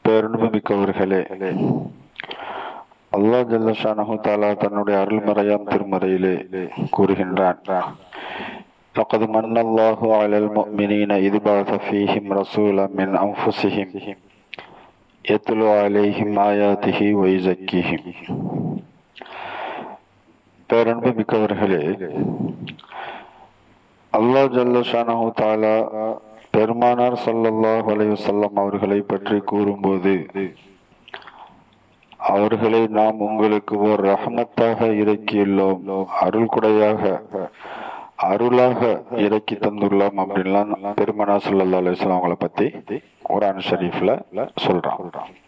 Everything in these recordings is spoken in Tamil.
பேரன்புமிக்கவர்களே அல்லாஹ் ஜல்லஷானஹு தாலா தன்னுடைய அருள்மறையாம் திருமறையிலே கூறுகின்றான் لقد من الله على المؤمنين إذ بعث فيهم رسولا من أنفسهم يتلو عليهم آياته ويزكيهم பேரன்பு மிக்கவர்களே அல்லாஹ் ஜல்லஷானஹு தாலா பெருமானார் ஸல்லல்லாஹு அலைஹி வஸல்லம் அவர்களை பற்றி கூறும்போது அவர்களை நாம் உங்களுக்கு ஓர் ரஹமத்தாக இறக்கியுள்ளோம் அருள் கொடையாக அருளாக இறக்கி தந்துள்ளோம் அப்படின்லாம் பெருமானா ஸல்லல்லாஹு அலைஹி வஸல்லம் அவங்கள பத்தி குர்ஆன் ஷரீஃப்ல சொல்றான்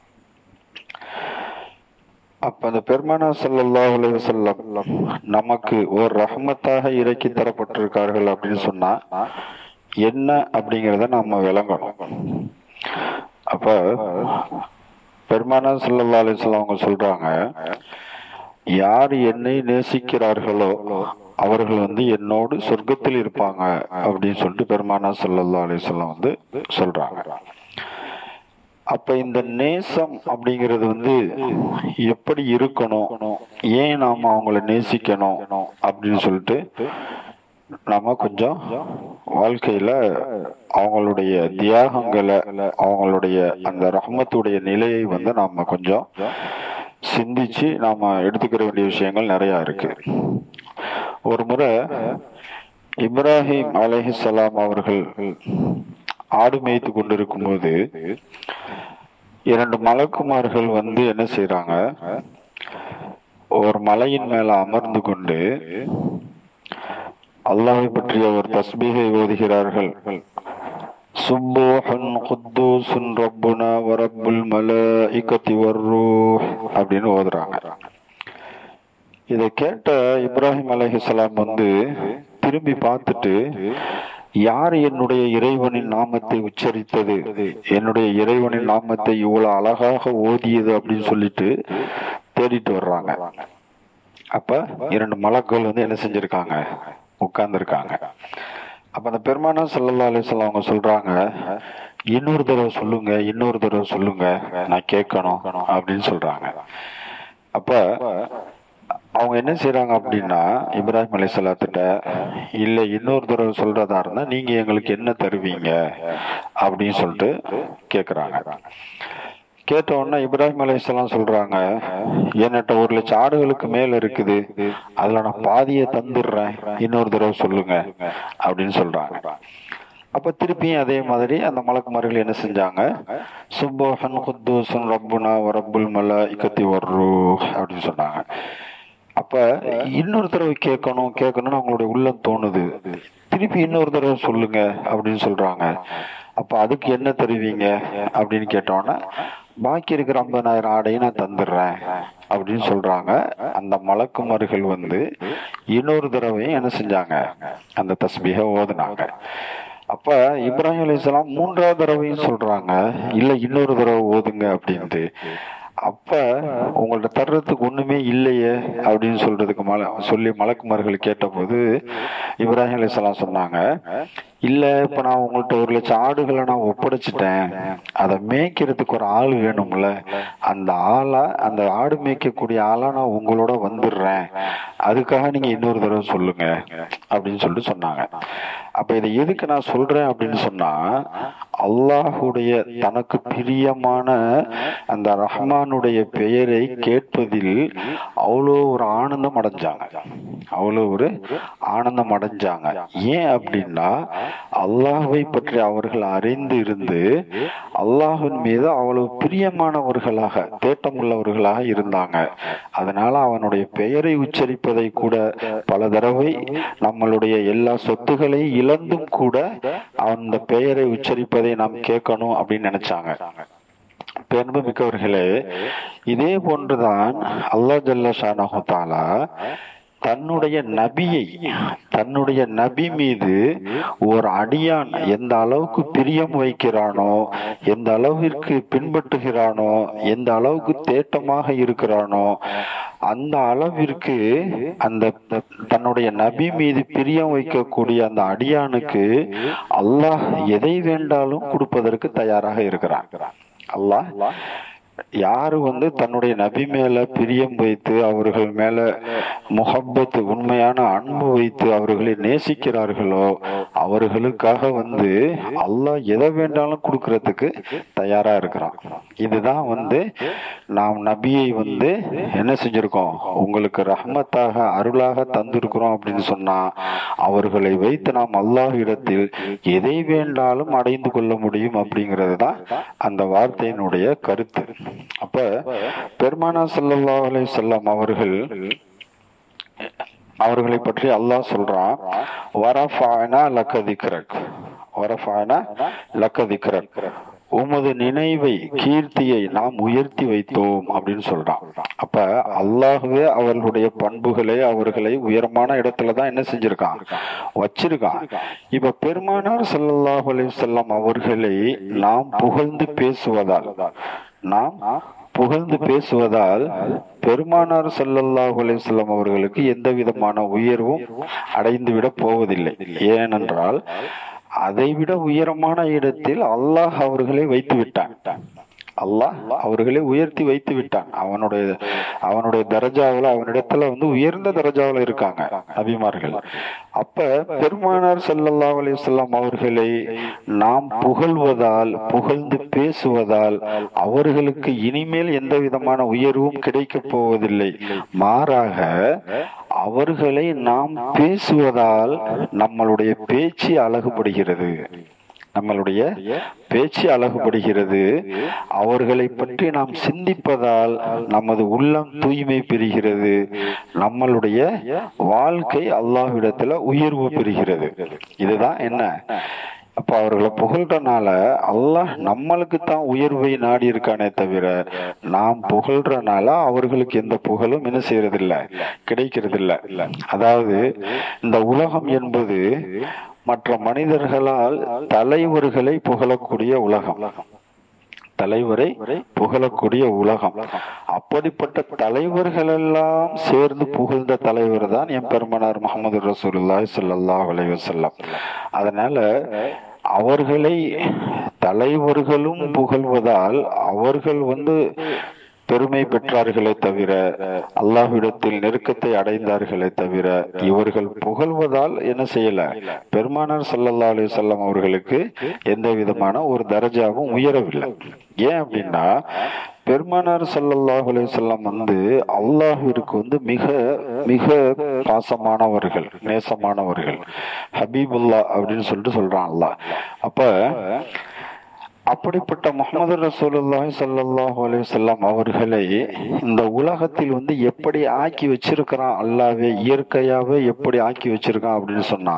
அப்ப அந்த பெருமானா ஸல்லல்லாஹு அலைஹி வஸல்லம் நமக்கு ஒரு ரஹமத்தாக இறக்கி தரப்பட்டிருக்கார்கள் அப்படின்னு சொன்னா என்ன அப்படிங்கிறத நம்ம விளங்கணும் அப்ப பெருமானா ஸல்லல்லாஹு அலைஹி வஸல்லம் அவங்க சொல்றாங்க யார் என்னை நேசிக்கிறார்களோ அவர்கள் வந்து என்னோடு சொர்க்கத்தில் இருப்பாங்க அப்படின்னு சொல்லிட்டு பெருமானா ஸல்லல்லாஹு அலைஹி வஸல்லம் வந்து சொல்றாங்க அப்ப இந்த நேசம் அப்படிங்கிறது வந்து எப்படி இருக்கணும் ஏன் நாம அவங்கள நேசிக்கணும் அப்படின்னு சொல்லிட்டு நாம கொஞ்சம் வாழ்க்கையில அவங்களுடைய தியாகங்களை அவங்களுடைய அந்த ரஹமத்துடைய நிலையை வந்து நாம கொஞ்சம் சிந்திச்சு நாம எடுத்துக்கிற வேண்டிய விஷயங்கள் நிறைய இருக்கு ஒரு முறை இப்ராஹிம் அலைஹிஸ்ஸலாம் அவர்கள் ஆடு மேய்த்து கொண்டிருக்கும் போது இரண்டு மலக்குமார்கள் வந்து என்ன செய்யறாங்க ஒரு மலையின் மேல அமர்ந்து கொண்டு அல்லாஹை பற்றிய ஒரு தஸ்பீகை ஓதுகிறார்கள் சுப்போஹன் குத்தூசுன் ரப்புனா வரப்புல் மலாஇகத்தி வர்ரூஹ் அப்படின்னு ஓதுறாங்க இதை கேட்ட இப்ராஹிம் அலைஹிஸ்ஸலாம் வந்து திரும்பி பார்த்துட்டு யார் என்னுடைய இறைவனின் நாமத்தை உச்சரித்தது என்னுடைய இறைவனின் நாமத்தை இவ்வளவு அழகாக ஓதியது அப்படின்னு சொல்லிட்டு தேடிட்டு வர்றாங்க அப்ப இரண்டு மலக்கள் வந்து என்ன செஞ்சிருக்காங்க உட்கார்ந்துருக்காங்க அப்ப அந்த பெருமானா சல்லல்லா அலிஸ்லாம் அவங்க சொல்றாங்க இன்னொரு தடவை சொல்லுங்க இன்னொரு தடவை சொல்லுங்க நான் கேட்கணும் அப்படின்னு சொல்றாங்க அப்ப அவங்க என்ன செய்யறாங்க அப்படின்னா இப்ராஹிம் அலி சலாத்திட்ட இல்ல இன்னொரு தடவை சொல்றதா இருந்தா நீங்க எங்களுக்கு என்ன தருவீங்க அப்படின்னு சொல்லிட்டு கேக்குறாங்க கேட்ட உடனே இப்ராஹிம் அலையாம் சொல்றாங்க என்னட்ட ஒரு லட்சம் ஆடுகளுக்கு மேல இருக்குது அதுல நான் பாதியை தந்துடுறேன் இன்னொரு தடவை சொல்லுங்க அப்படின்னு சொல்றாங்க அப்ப திருப்பியும் அதே மாதிரி அந்த மலக்குமார்கள் என்ன செஞ்சாங்க சுப்போஹன் குத்தூசன் ரப்புனா ரப்புல் மலா இக்கத்தி வர்ரு அப்படின்னு சொன்னாங்க அப்ப இன்னொரு தடவை கேட்கணும் கேட்கணும்னு அவங்களுடைய உள்ளம் தோணுது திருப்பி இன்னொரு தடவை சொல்லுங்க அப்படின்னு சொல்றாங்க அப்ப அதுக்கு என்ன தருவீங்க அப்படின்னு கேட்டோன்னா பாக்கி இருக்கிற ஐம்பதாயிரம் ஆடையும் நான் தந்துடுறேன் அப்படின்னு சொல்றாங்க அந்த மலக்குமார்கள் வந்து இன்னொரு தடவையும் என்ன செஞ்சாங்க அந்த தஸ்பீக ஓதுனாங்க அப்ப இப்ராஹிம் அலிஸ்லாம் மூன்றாவது தடவையும் சொல்றாங்க இல்ல இன்னொரு தடவை ஓதுங்க அப்படின்ட்டு அப்ப உங்கள்ட்ட தர்றதுக்கு ஒண்ணுமே இல்லையே அப்படின்னு சொல்றதுக்கு மல சொல்லி மலக்குமார்கள் கேட்டபோது இப்ராஹிம் அலிஸ்லாம் சொன்னாங்க இல்ல இப்ப நான் உங்கள்ட்ட ஒரு லட்சம் ஆடுகளை நான் ஒப்படைச்சிட்டேன் அதை மேய்க்கிறதுக்கு ஒரு ஆள் வேணும்ல அந்த ஆளா அந்த ஆடு மேய்க்கக்கூடிய ஆளா நான் உங்களோட வந்துடுறேன் அதுக்காக நீங்க இன்னொரு தடவை சொல்லுங்க அப்படின்னு சொல்லிட்டு சொன்னாங்க அப்ப இதை எதுக்கு நான் சொல்றேன் அப்படின்னு சொன்னா அல்லாஹுடைய தனக்கு பிரியமான அந்த ரஹ்மானுடைய பெயரை கேட்பதில் அவ்வளோ ஒரு ஆனந்தம் அடைஞ்சாங்க அவ்வளோ ஒரு ஆனந்தம் அடைஞ்சாங்க ஏன் அப்படின்னா அல்லாஹை பற்றி அவர்கள் அறிந்து இருந்து அல்லாஹின் மீது அவ்வளவு பிரியமானவர்களாக தேட்டம் உள்ளவர்களாக இருந்தாங்க அதனால அவனுடைய பெயரை உச்சரிப்பதை கூட பல தடவை நம்மளுடைய எல்லா சொத்துக்களை இழந்தும் கூட அந்த பெயரை உச்சரிப்பதை நாம் கேட்கணும் அப்படின்னு நினைச்சாங்க பெருமை மிக்கவர்களே இதே போன்றுதான் அல்லா ஜல்ல ஷானஹாலா தன்னுடைய நபியை தன்னுடைய நபி மீது ஒரு அடியான் எந்த அளவுக்கு பிரியம் வைக்கிறானோ எந்த அளவிற்கு பின்பற்றுகிறானோ எந்த அளவுக்கு தேட்டமாக இருக்கிறானோ அந்த அளவிற்கு அந்த தன்னுடைய நபி மீது பிரியம் வைக்கக்கூடிய அந்த அடியானுக்கு அல்லாஹ் எதை வேண்டாலும் கொடுப்பதற்கு தயாராக இருக்கிறான் அல்லாஹ் யாரு வந்து தன்னுடைய நபி மேல பிரியம் வைத்து அவர்கள் மேல முகப்பத் உண்மையான அன்பு வைத்து அவர்களை நேசிக்கிறார்களோ அவர்களுக்காக வந்து அல்லாஹ் எதை வேண்டாலும் கொடுக்கறதுக்கு தயாரா இருக்கிறான் இதுதான் வந்து நாம் நபியை வந்து என்ன செஞ்சிருக்கோம் உங்களுக்கு ரஹ்மத்தாக அருளாக தந்திருக்கிறோம் அப்படின்னு சொன்னா அவர்களை வைத்து நாம் அல்லாஹ் இடத்தில் எதை வேண்டாலும் அடைந்து கொள்ள முடியும் அப்படிங்கிறது தான் அந்த வார்த்தையினுடைய கருத்து அப்ப பெருமானா ஸல்லல்லாஹு அலைஹி வஸல்லம் அவர்கள் அவர்களை பற்றி அல்லாஹ் சொல்றான் வரஃபானா லக்க திக்ரக் வரஃபானா லக்க திக்ரக் உமது நினைவை கீர்த்தியை நாம் உயர்த்தி வைத்தோம் அப்படின்னு சொல்றான் அப்ப அல்லாஹுவே அவர்களுடைய பண்புகளை அவர்களை உயரமான இடத்துல தான் என்ன செஞ்சிருக்கான் வச்சிருக்கான் இப்ப பெருமானார் ஸல்லல்லாஹு அலைஹி வஸல்லம் அவர்களை நாம் புகழ்ந்து பேசுவதால் நாம் புகழ்ந்து பேசுவதால் பெருமானார் ஸல்லல்லாஹு அலைஹி வஸல்லம் அவர்களுக்கு எந்த விதமான உயர்வும் அடைந்துவிட போவதில்லை ஏனென்றால் அதைவிட உயரமான இடத்தில் அல்லாஹ் அவர்களை வைத்து விட்டான் அல்லாஹ் அவர்களை உயர்த்தி வைத்து விட்டான் அவனுடைய அவனுடைய தரஜாவில் அவனிடத்துல வந்து உயர்ந்த தரஜாவில் இருக்காங்க நபிமார்கள் அப்ப பெருமானார் ஸல்லல்லாஹு அலைஹி வஸல்லம் அவர்களை நாம் புகழ்வதால் புகழ்ந்து பேசுவதால் அவர்களுக்கு இனிமேல் எந்த விதமான உயர்வும் கிடைக்கப் போவதில்லை மாறாக அவர்களை நாம் பேசுவதால் நம்மளுடைய பேச்சு அழகுபடுகிறது நம்மளுடைய பேச்சு அழகுபடுகிறது அவர்களை பற்றி நாம் சிந்திப்பதால் நமது உள்ளம் தூய்மை பெறுகிறது நம்மளுடைய வாழ்க்கை அல்லாஹ்விடத்துல உயர்வு பெறுகிறது இதுதான் என்ன அப்ப அவர்களை புகழ்றனால அல்லாஹ் நம்மளுக்கு தான் உயர்வை நாடி இருக்கானே தவிர நாம் புகழ்றனால அவர்களுக்கு எந்த புகழும் என்ன செய்யறது இல்ல கிடைக்கிறது இல்ல அதாவது இந்த உலகம் என்பது மற்ற மனிதர்களால் தலைவர்களை புகழக்கூடிய உலகம் தலைவரை புகழக்கூடிய உலகம் அப்படிப்பட்ட தலைவர்கள் எல்லாம் சேர்ந்து புகழ்ந்த தலைவர் தான் என் பெருமனார் முகமது ரசூலுல்லாஹி ஸல்லல்லாஹு அலைஹி வஸல்லம் அதனால அவர்களை தலைவர்களும் புகழ்வதால் அவர்கள் வந்து பெருமை பெற்றார்களே தவிர அல்லாஹ்விடத்தில் நெருக்கத்தை அடைந்தார்களே தவிர இவர்கள் புகழ்வதால் என்ன செய்யல பெருமானார் ஸல்லல்லாஹு அலைஹி வஸல்லம் அவர்களுக்கு எந்த விதமான ஒரு தரஜாவும் உயரவில்லை ஏன் அப்படின்னா பெருமானார் ஸல்லல்லாஹு அலைஹி வஸல்லம் வந்து அல்லாஹ்விற்கு வந்து மிக மிக பாசமானவர்கள் நேசமானவர்கள் ஹபீபுல்லா அப்படின்னு சொல்லிட்டு சொல்றான் அல்லாஹ் அப்ப அப்படிப்பட்ட முகமது ரசூலுல்லாஹி ஸல்லல்லாஹு அலைஹி வஸல்லம் அவர்களை இந்த உலகத்தில் வந்து எப்படி ஆக்கி வச்சிருக்கிறான் அல்லாவே இயற்கையாவே எப்படி ஆக்கி வச்சிருக்கான் அப்படின்னு சொன்னா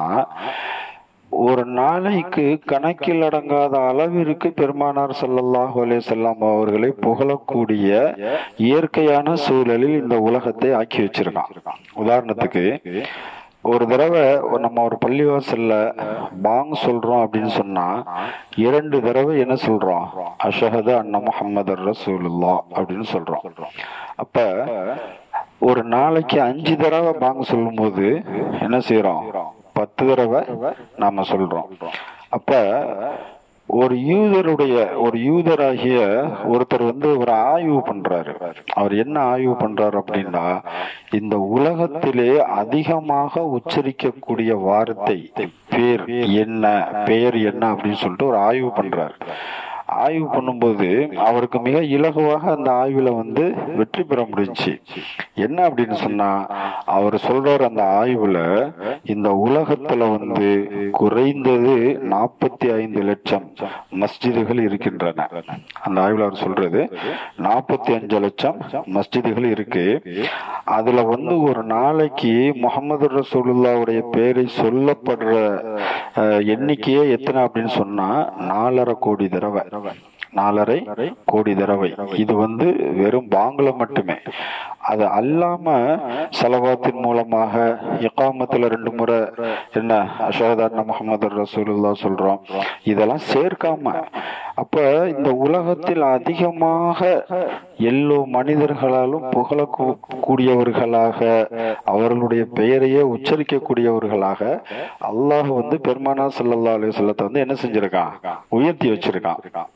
ஒரு நாளைக்கு கணக்கில் அடங்காத அளவிற்கு பெருமானார் ஸல்லல்லாஹு அலைஹி வஸல்லம் அவர்களை புகழக்கூடிய இயற்கையான சூழலில் இந்த உலகத்தை ஆக்கி வச்சிருக்கான் உதாரணத்துக்கு ஒரு தடவை நம்ம ஒரு பள்ளிவாசல்ல பாங் சொல்றோம் அப்படின்னு சொன்னா இரண்டு தடவை என்ன சொல்றோம் அஷஹது அண்ணா முஹம்மது ரசூலுல்லா அப்படின்னு சொல்றோம் அப்ப ஒரு நாளைக்கு அஞ்சு தடவை பாங் சொல்லும்போது என்ன செய்யறோம் பத்து தடவை நாம சொல்றோம் அப்ப ஒரு யூதருடைய ஒரு யூதராகிய ஒருத்தர் வந்து ஒரு ஆய்வு பண்றாரு அவர் என்ன ஆய்வு பண்றாரு அப்படின்னா இந்த உலகத்திலே அதிகமாக உச்சரிக்கக்கூடிய வார்த்தை பேர் என்ன பெயர் என்ன அப்படின்னு சொல்லிட்டு ஒரு ஆய்வு பண்றாரு ஆய்வு பண்ணும்போது அவருக்கு மிக இலகுவாக அந்த ஆய்வுல வந்து வெற்றி பெற முடிஞ்சுச்சு என்ன அப்படின்னு சொன்னா அவர் சொல்றாரு அந்த ஆய்வுல இந்த உலகத்துல வந்து குறைந்தது நாற்பத்தி ஐந்து லட்சம் மஸ்ஜிதுகள் இருக்கின்றன அந்த ஆய்வுல அவர் சொல்றது நாற்பத்தி அஞ்சு லட்சம் மஸ்ஜிதுகள் இருக்கு அதுல வந்து ஒரு நாளைக்கு முகமது ரசூலுல்லாவுடைய பேரை சொல்லப்படுற அஹ், எண்ணிக்கையே எத்தனை அப்படின்னு சொன்னா நாலரை கோடி தடவை நாலரை கோடி தடவை இது வந்து வெறும் பாங்குல மட்டுமே அது அல்லாம செலவாத்தின் மூலமாக இக்காமத்துல ரெண்டு முறை என்ன அஷஹதான முகமது ரசூலுல்லா சொல்றோம் இதெல்லாம் சேர்க்காம அப்ப இந்த உலகத்தில் அதிகமாக எல்லோ மனிதர்களாலும் புகழக்கூடியவர்களாக அவர்களுடைய பெயரையே உச்சரிக்கக்கூடியவர்களாக அல்லாஹ் வந்து பெருமானா ஸல்லல்லாஹு அலைஹி வஸல்லத்தை வந்து என்ன செஞ்சிருக்கான் உயர்த்தி வச்சிருக்கான்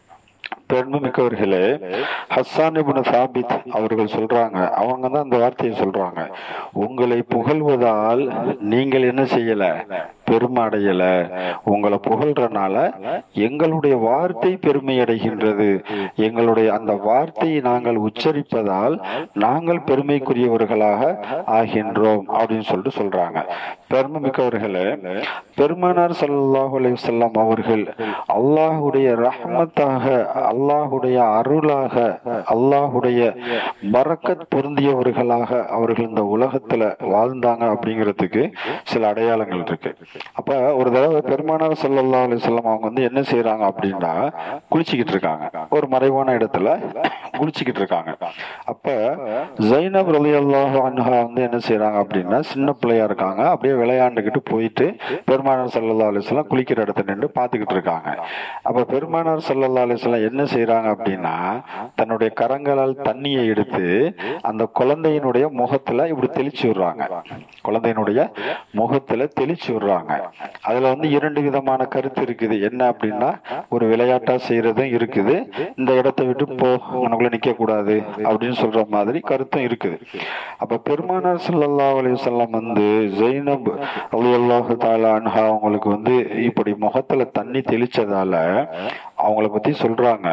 பெருமைமிக்கவர்களே ஹஸ்ஸான் இப்னு சாபித் அவர்கள் சொல்றாங்க அவங்க தான் அந்த வார்த்தையை சொல்றாங்க உங்களை புகழ்வதால் நீங்கள் என்ன செய்யல பெருமை அடையல உங்களை புகழ்றனால எங்களுடைய வார்த்தை பெருமை அடைகின்றது எங்களுடைய அந்த வார்த்தையை நாங்கள் உச்சரிப்பதால் நாங்கள் பெருமைக்குரியவர்களாக ஆகின்றோம் அப்படின்னு சொல்லிட்டு சொல்றாங்க பெருமை மிக்கவர்களே பெருமானார் ஸல்லல்லாஹு அலைஹி வஸல்லம் அவர்கள் அல்லாஹுடைய ரஹ்மத்தாக அல்லாஹுடைய அருளாக அல்லாஹுடைய பரக்கத் பொருந்தியவர்களாக அவர்கள் இந்த உலகத்துல வாழ்ந்தாங்க அப்படிங்கிறதுக்கு சில அடையாளங்கள் இருக்கு அப்ப ஒரு தடவை பெருமானார் ஸல்லல்லாஹு அலைஹி வஸல்லம் அவங்க வந்து என்ன செய்யறாங்க அப்படின்னா குளிச்சுக்கிட்டு இருக்காங்க ஒரு மறைவான இடத்துல குளிச்சுக்கிட்டு இருக்காங்க அப்ப ஜைனப் ரலியல்லாஹு அன்ஹா வந்து என்ன செய்யறாங்க அப்படின்னா சின்ன பிள்ளையா இருக்காங்க அப்படியே விளையாண்டுக்கிட்டு போயிட்டு பெருமானார் ஸல்லல்லாஹு அலைஹி வஸல்லம் குளிக்கிற இடத்துல நின்று பார்த்துக்கிட்டு இருக்காங்க அப்ப பெருமானார் ஸல்லல்லாஹு அலைஹி வஸல்லம் என்ன செய்யறாங்க அப்படின்னா தன்னுடைய கரங்களால் தண்ணியை எடுத்து அந்த குழந்தையினுடைய முகத்துல இப்படி தெளிச்சு விடுறாங்க குழந்தையினுடைய முகத்துல தெளிச்சு விடுறாங்க அதுல வந்து இரண்டு விதமான கருத்து இருக்குது என்ன அப்படின்னா ஒரு விளையாட்டா செய்யறதும் இருக்குது இந்த இடத்தை விட்டு போ உனக்குள்ள நிக்க கூடாது அப்படின்னு சொல்ற மாதிரி கருத்தும் இருக்குது அப்ப பெருமானார் ஸல்லல்லாஹு அலைஹி வஸல்லம் வந்து ஜெய்னப் ரலியல்லாஹு தஆலா அன்ஹா அவங்களுக்கு வந்து இப்படி முகத்துல தண்ணி தெளிச்சதால அவங்கள பத்தி சொல்றாங்க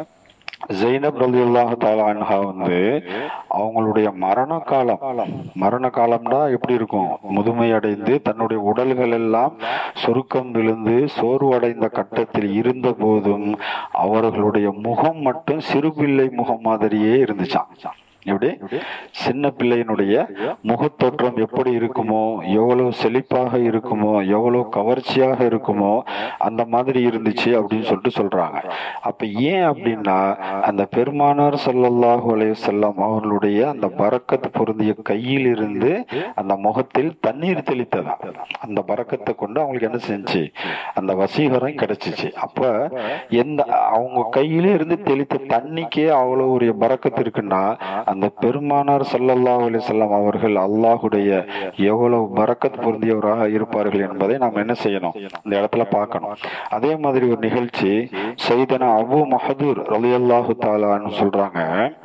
ஜெய்னப் ரலியல்லாஹு தஆலா அன்ஹா வந்து அவங்களுடைய மரண காலம் மரண காலம்னா எப்படி இருக்கும் முதுமை அடைந்து தன்னுடைய உடல்கள் எல்லாம் சுருக்கம் விழுந்து சோர்வடைந்த கட்டத்தில் இருந்த போதும் அவர்களுடைய முகம் மட்டும் சிறுபிள்ளை முகம் மாதிரியே இருந்துச்சாம் எப்படி சின்ன பிள்ளையினுடைய முகத்தோற்றம் எப்படி இருக்குமோ எவ்வளவு செழிப்பாக இருக்குமோ எவ்வளவு கவர்ச்சியாக இருக்குமோ அந்த மாதிரி இருந்துச்சு அப்படின்னு சொல்லிட்டு சொல்றாங்க அப்ப ஏன் அப்படின்னா அந்த பெருமானார் ஸல்லல்லாஹு அலைஹி வஸல்லம் அவர்களுடைய அந்த பரக்கத் பொருந்திய கையில் இருந்து அந்த முகத்தில் தண்ணீர் தெளித்ததா அந்த பரக்கத்தை கொண்டு அவங்களுக்கு என்ன செஞ்சு அந்த வசீகரம் கிடைச்சிச்சு அப்ப எந்த அவங்க கையிலே இருந்து தெளித்த தண்ணிக்கே அவ்வளவு ஒரு பரக்கத்து இருக்குன்னா அந்த பெருமானார் ஸல்லல்லாஹு அலைஹி வஸல்லம் அவர்கள் அல்லாஹுடைய எவ்வளவு பரக்கத் பொருந்தியவராக இருப்பார்கள் என்பதை நாம் என்ன செய்யணும் இந்த இடத்துல பார்க்கணும் அதே மாதிரி ஒரு நிகழ்ச்சி சைதனா அபு மஹதூர் ரலியல்லாஹு தாலான்னு சொல்றாங்க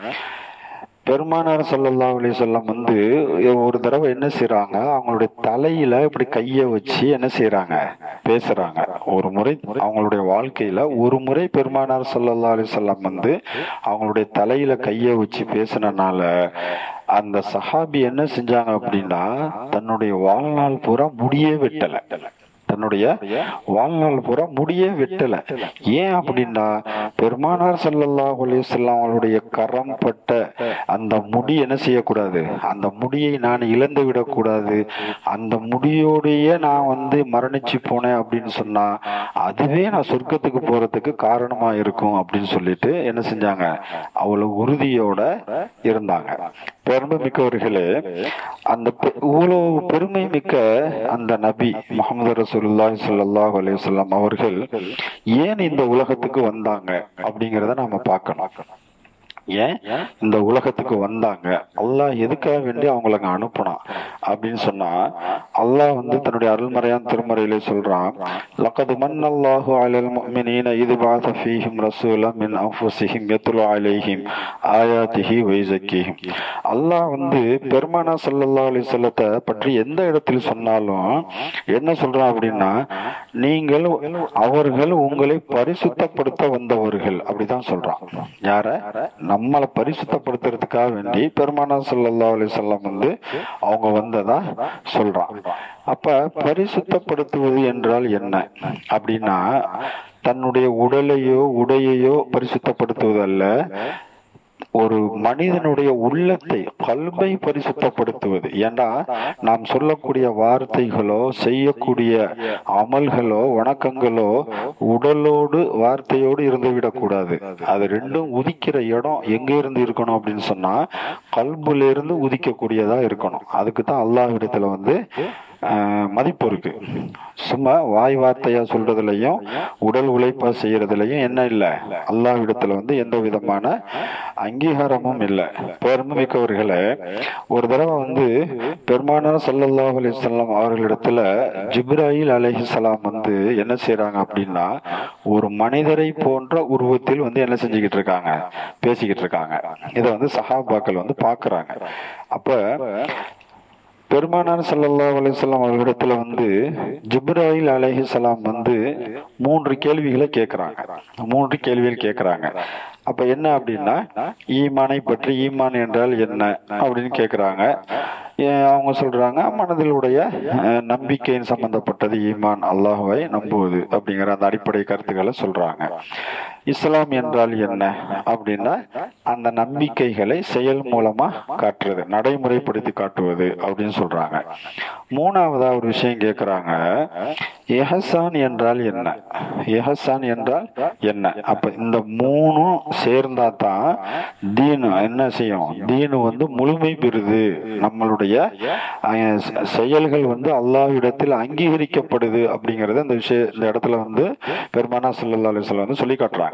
பெருமானார் ஸல்லல்லாஹு அலைஹி வஸல்லம் வந்து ஒரு தடவை என்ன செய்றாங்க அவங்களுடைய தலையில இப்படி கைய வச்சு என்ன செய்றாங்க பேசுறாங்க ஒரு முறை அவங்களுடைய வாழ்க்கையில ஒரு முறை பெருமானார் ஸல்லல்லாஹு அலைஹி வஸல்லம் வந்து அவங்களுடைய தலையில கைய வச்சு பேசினனால அந்த சஹாபி என்ன செஞ்சாங்க அப்படின்னா தன்னுடைய வாழ்நாள் பூரா முடியே வெட்டல தன்னுடைய வாழ்நாள் பூரா முடியே வெட்டல ஏன் அப்படின்னா பெருமானார் ஸல்லல்லாஹு அலைஹி வஸல்லம் அவங்களுடைய கரம் பட்ட அந்த முடி என்ன செய்யக்கூடாது அந்த முடியை நான் இழந்து விடக்கூடாது அந்த முடியோடையே நான் வந்து மரணிச்சு போனேன் அப்படின்னு சொன்னா அதுவே நான் சொர்க்கத்துக்கு போறதுக்கு காரணமா இருக்கும் அப்படின்னு சொல்லிட்டு என்ன செஞ்சாங்க அவ்வளவு உறுதியோட இருந்தாங்க பெருமை மிக்கவர்களே அந்த பெ- இவ்வளவு பெருமை மிக்க அந்த நபி முகமது ரசூலுல்லாஹி ஸல்லல்லாஹு அலைஹி வஸல்லம் அவர்கள் ஏன் இந்த உலகத்துக்கு வந்தாங்க அப்படிங்கறத நாம பார்க்கணும் ஏன் இந்த உலகத்துக்கு வந்தாங்க அல்லாஹ் எதுக்காக வேண்டி அவங்கள அங்க அனுப்புனான் அப்படின்னு சொன்னா அல்லாஹ் வந்து தன்னுடைய அருள்மறையான் திருமறையிலே சொல்றான் லக்கது மன்னல்லாஹு அலல் முஃமினீன இது பாத ஃபீஹிம் ரசூல மின் அன்ஃபுஸிஹிம் யத்லு அலைஹிம் ஆயாத்திஹி வைஸக்கிஹிம் அல்லாஹ் வந்து பெருமானா ஸல்லல்லாஹு அலைஹி வஸல்லத்தை பற்றி எந்த இடத்தில் சொன்னாலும் என்ன சொல்றான் அப்படின்னா நீங்கள் அவர்கள் உங்களை பரிசுத்தப்படுத்த வந்தவர்கள் அப்படிதான் சொல்றான் யார நம்மளை பரிசுத்தப்படுத்துறதுக்காக வேண்டி பெருமானா ஸல்லல்லாஹு அலைஹி வஸல்லம் வந்து அவங்க வந்ததா சொல்றான் அப்ப பரிசுத்தப்படுத்துவது என்றால் என்ன அப்படின்னா தன்னுடைய உடலையோ உடையையோ பரிசுத்தப்படுத்துவது அல்ல ஒரு மனிதனுடைய உள்ளத்தை கல்வை பரிசுத்தப்படுத்துவது ஏண்டா நாம் சொல்லக்கூடிய வார்த்தைகளோ செய்யக்கூடிய அமல்களோ வணக்கங்களோ உடலோடு வார்த்தையோடு இருந்து விடக்கூடாது அது ரெண்டும் உதிக்கிற இடம் எங்க இருந்து இருக்கணும் அப்படின்னு சொன்னா கல்புல இருந்து உதிக்கக்கூடியதா இருக்கணும் அதுக்கு தான் அல்லாஹ்விடத்துல வந்து ஆஹ், மதிப்பு இருக்கு சும்மா வாய் வார்த்தையா சொல்றதுலயும் உடல் உழைப்பா செய்யறதுலயும் என்ன இல்ல அல்லாஹ்விடத்துல வந்து எந்த விதமான அங்கீகாரமும் இல்லை பெருமை மிக்கவர்களே ஒரு தடவை வந்து பெருமானார் ஸல்லல்லாஹு அலைஹி வஸல்லம் அவர்களிடத்துல ஜிப்ராயில் அலைஹிஸ்ஸலாம் வந்து என்ன செய்றாங்க அப்படின்னா ஒரு மனிதரை போன்ற உருவத்தில் வந்து என்ன செஞ்சுக்கிட்டு இருக்காங்க பேசிக்கிட்டு இருக்காங்க இதை வந்து சஹாபாக்கள் வந்து பாக்குறாங்க அப்ப பெருமானார் ஸல்லல்லாஹு அலைஹி வஸல்லம் அவர்களிடத்துல வந்து ஜிப்ராயில் அலைஹிஸ்ஸலாம் வந்து மூன்று கேள்விகளை கேட்கறாங்க மூன்று கேள்விகள் கேட்கறாங்க அப்ப என்ன அப்படின்னா ஈமானை பற்றி ஈமான் என்றால் என்ன அப்படின்னு கேட்கறாங்க ஏன் அவங்க சொல்றாங்க மனதிலுடைய அஹ், நம்பிக்கையின் சம்பந்தப்பட்டது ஈமான் அல்லாஹ்வை நம்புவது அப்படிங்கிற அந்த அடிப்படை கருத்துக்களை சொல்றாங்க இஸ்லாம் என்றால் என்ன அப்படின்னா அந்த நம்பிக்கைகளை செயல் மூலமா காட்டுறது நடைமுறைப்படுத்தி காட்டுவது அப்படின்னு சொல்றாங்க மூணாவதா ஒரு விஷயம் கேட்கறாங்க எஹசான் என்றால் என்ன எஹசான் என்றால் என்ன அப்ப இந்த மூணும் சேர்ந்தா தான் தீனு என்ன செய்யும் தீனு வந்து முழுமை பெறுது நம்மளுடைய அஹ், செ- செயல்கள் வந்து அல்லாஹ்விடத்தில் அங்கீகரிக்கப்படுது அப்படிங்கறது அந்த விஷய இந்த இடத்துல வந்து பெருமானா ஸல்லல்லாஹு அலைஹி வஸல்லம் வந்து சொல்லி காட்டுறாங்க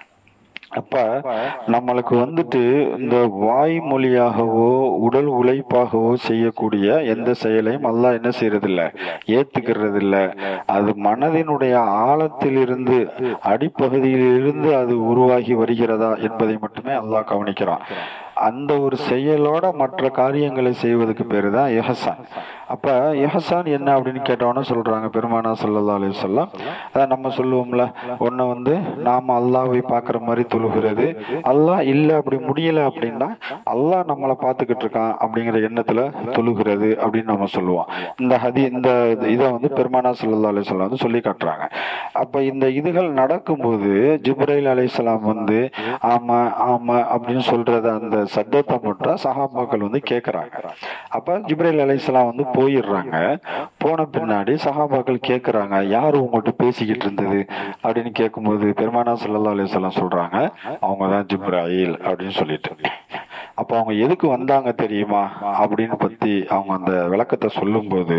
அப்ப நம்மளுக்கு வந்துட்டு இந்த வாய்மொழியாகவோ உடல் உழைப்பாகவோ செய்யக்கூடிய எந்த செயலையும் அல்லாஹ் என்ன செய்யறது இல்ல ஏத்துக்கிறது இல்ல அது மனதினுடைய ஆழத்திலிருந்து அடிப்பகுதியிலிருந்து அது உருவாகி வருகிறதா என்பதை மட்டுமே அல்லாஹ் கவனிக்கிறான் அந்த ஒரு செயலோட மற்ற காரியங்களை செய்வதற்கு பேரு தான் எஹசான் அப்ப எஹசான் என்ன அப்படின்னு கேட்டோன்னு சொல்றாங்க பெருமானா ஸல்லல்லாஹு அலைஹி வஸல்லம் அதான் நம்ம சொல்லுவோம்ல ஒண்ணு வந்து நாம அல்லாஹ்வை பார்க்குற மாதிரி தொழுகிறது அல்லாஹ் இல்ல அப்படி முடியல அப்படின்னா அல்லாஹ் நம்மளை பார்த்துக்கிட்டு இருக்கான் அப்படிங்கிற எண்ணத்துல தொழுகிறது அப்படின்னு நம்ம சொல்லுவோம் இந்த ஹதி இந்த இதை வந்து பெருமானா ஸல்லல்லாஹு அலைஹி வஸல்லம் வந்து சொல்லி காட்டுறாங்க அப்ப இந்த இதுகள் நடக்கும்போது ஜிப்ரைல் அலைஹிஸ்ஸலாம் வந்து ஆமா ஆமா அப்படின்னு சொல்றத அந்த சத்தத்தை மட்டும் சஹாபாக்கள் வந்து கேட்கறாங்க அப்ப ஜிப்ரைல் அலைஹிஸ்ஸலாம் வந்து போயிடுறாங்க போன பின்னாடி சஹாபாக்கள் கேட்கறாங்க யார் உங்கள்கிட்ட பேசிக்கிட்டு இருந்தது அப்படின்னு கேட்கும்போது பெருமானா ஸல்லல்லாஹு அலைஹி வஸல்லம் சொல்றாங்க அவங்க தான் ஜிப்ராயில் அப்படின்னு சொல்லிட்டு அப்ப அவங்க எதுக்கு வந்தாங்க தெரியுமா அப்படின்னு பத்தி அவங்க அந்த விளக்கத்தை சொல்லும்போது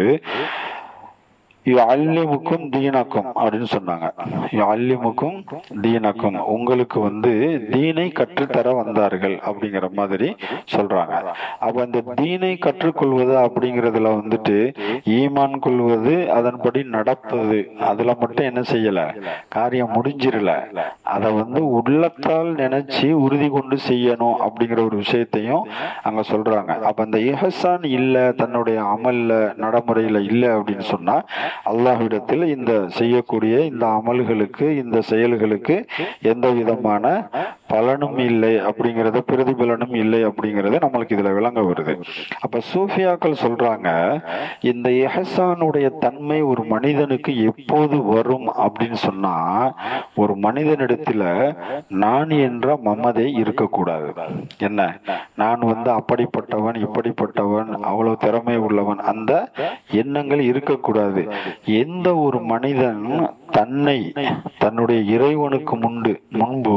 அல்லிமுக்கும் தீனக்கும் அப்படின்னு சொன்னாங்க அல்லிமுக்கும் தீனக்கும் உங்களுக்கு வந்து தீனை கற்றுத்தர வந்தார்கள் அப்படிங்கிற மாதிரி சொல்றாங்க அப்ப அந்த தீனை கற்றுக்கொள்வது அப்படிங்கறதுல வந்துட்டு ஈமான் கொள்வது அதன்படி நடப்பது அதுல மட்டும் என்ன செய்யல காரியம் முடிஞ்சிரல அத வந்து உள்ளத்தால் நினைச்சு உறுதி கொண்டு செய்யணும் அப்படிங்கிற ஒரு விஷயத்தையும் அங்க சொல்றாங்க அப்ப அந்த இஹசான் இல்ல தன்னுடைய அமல்ல நடைமுறையில இல்ல அப்படின்னு சொன்னா அல்லாஹ்விடத்தில் இந்த செய்யக்கூடிய இந்த அமல்களுக்கு இந்த செயல்களுக்கு எந்த விதமான பலனும் இல்லை அப்படிங்கறத பிரதிபலனும் இல்லை அப்படிங்கறது நம்மளுக்கு இதுல விளங்க வருது அப்ப சூஃபியாக்கள் சொல்றாங்க இந்த எஹசானுடைய தன்மை ஒரு மனிதனுக்கு எப்போது வரும் அப்படின்னு சொன்னா ஒரு மனிதனிடத்துல நான் என்ற மமதை இருக்கக்கூடாது என்ன நான் வந்து அப்படிப்பட்டவன் இப்படிப்பட்டவன் அவ்வளவு திறமை உள்ளவன் அந்த எண்ணங்கள் இருக்கக்கூடாது எந்த ஒரு மனிதன் தன்னை தன்னுடைய இறைவனுக்கு முன்பு முன்பு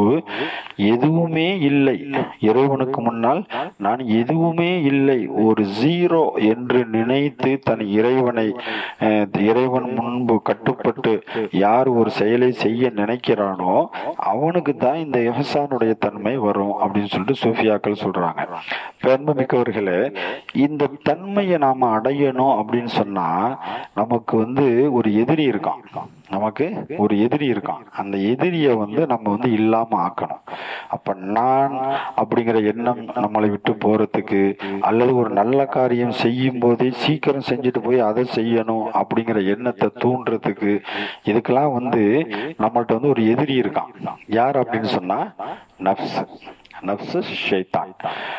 எதுவுமே இல்லை இறைவனுக்கு முன்னால் நான் எதுவுமே இல்லை ஒரு ஜீரோ என்று நினைத்து தன் இறைவனை அஹ், இறைவன் முன்பு கட்டுப்பட்டு யார் ஒரு செயலை செய்ய நினைக்கிறானோ அவனுக்கு தான் இந்த எஹசானுடைய தன்மை வரும் அப்படின்னு சொல்லிட்டு சூஃபியாக்கள் சொல்றாங்க பெருமைமிக்கவர்களே இந்த தன்மையை நாம அடையணும் அப்படின்னு சொன்னா நமக்கு வந்து ஒரு எதிரி இருக்கான் நமக்கு ஒரு எதிரி இருக்கான் அந்த எதிரியை வந்து நம்ம வந்து இல்லாம ஆக்கணும் அப்ப நான் அப்படிங்கிற எண்ணம் நம்மளை விட்டு போறதுக்கு அல்லது ஒரு நல்ல காரியம் செய்யும் போதே சீக்கிரம் செஞ்சுட்டு போய் அதை செய்யணும் அப்படிங்கிற எண்ணத்தை தூண்டுறதுக்கு இதுக்கெல்லாம் வந்து நம்மள்ட்ட வந்து ஒரு எதிரி இருக்கான் யார் அப்படின்னு சொன்னா நப்ஸ் நப்சு ஷைத்தான்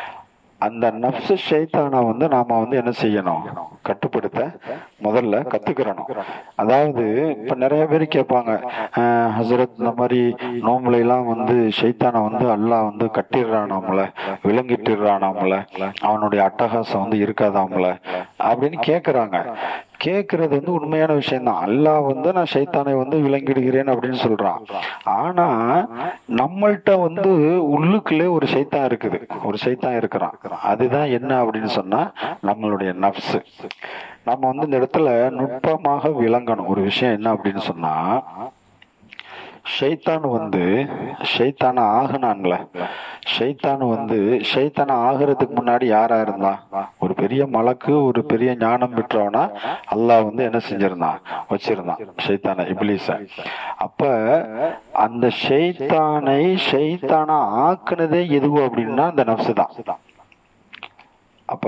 அந்த நப்சு ஷைத்தானை வந்து நாம வந்து என்ன செய்யணும் கட்டுப்படுத்த முதல்ல கத்துக்கிறணும் அதாவது இப்ப நிறைய பேர் கேட்பாங்க "அஹ், ஹசரத் இந்த மாதிரி நோம்புல எல்லாம் வந்து ஷைத்தானை வந்து அல்லாஹ் வந்து கட்டிடுறானாம்ல விலங்கிட்டுறானாம்ல அவனுடைய அட்டகாசம் வந்து இருக்காதாம்ல அப்படின்னு கேக்குறாங்க கேக்குறது வந்து உண்மையான விஷயம் தான் அல்லாஹ் வந்து நான் ஷைத்தானை வந்து விலங்கிடுகிறேன் அப்படின்னு சொல்றான் ஆனா நம்மள்ட்ட வந்து உள்ளுக்குள்ளே ஒரு சைத்தான் இருக்குது ஒரு சைத்தான் இருக்கிறான் அதுதான் என்ன அப்படின்னு சொன்னா நம்மளுடைய நப்ஸ் நம்ம வந்து இந்த இடத்துல நுட்பமாக விளங்கணும் ஒரு விஷயம் என்ன அப்படின்னு சொன்னா ஷைத்தான் வந்து ஷைத்தான ஆகுனான்ல ஷைத்தான் வந்து ஷைத்தான ஆகிறதுக்கு முன்னாடி யாரா இருந்தா ஒரு பெரிய மலக்கு ஒரு பெரிய ஞானம் பெற்றவனா அல்லாஹ் வந்து என்ன செஞ்சிருந்தான் வச்சிருந்தான் ஷைத்தான இப்லீஸ அப்ப அந்த ஷைத்தானை ஷைத்தான ஆக்குனதே எதுவும் அப்படின்னா அந்த நப்சு தான் அப்ப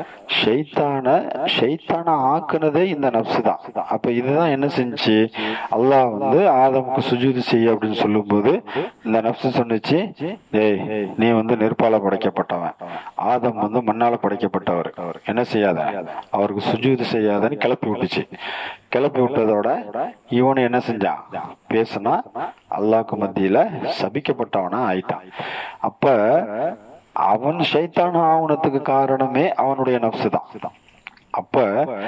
ஷைத்தான ஷைத்தான ஆக்குனதே இந்த நப்சு தான் அப்ப இதுதான் என்ன செஞ்சுச்சு அல்லாஹ் வந்து ஆதமுக்கு சுஜூது செய்ய அப்படின்னு சொல்லும்போது இந்த நப்சு சொன்னுச்சு ஏய் நீ வந்து நெருப்பால படைக்கப்பட்டவன் ஆதம் வந்து மண்ணால படைக்கப்பட்டவர் என்ன செய்யாத அவருக்கு சுஜூது செய்யாதன்னு கிளப்பி விட்டுச்சு கிளப்பி விட்டதோட இவனு என்ன செஞ்சான் பேசுனா அல்லாஹ்க்கு மத்தியில சபிக்கப்பட்டவனா ஆயிட்டான் அப்ப அவன் ஷைத்தான ஆவணத்துக்கு காரணமே அவனுடைய நப்சு தான் அப்ப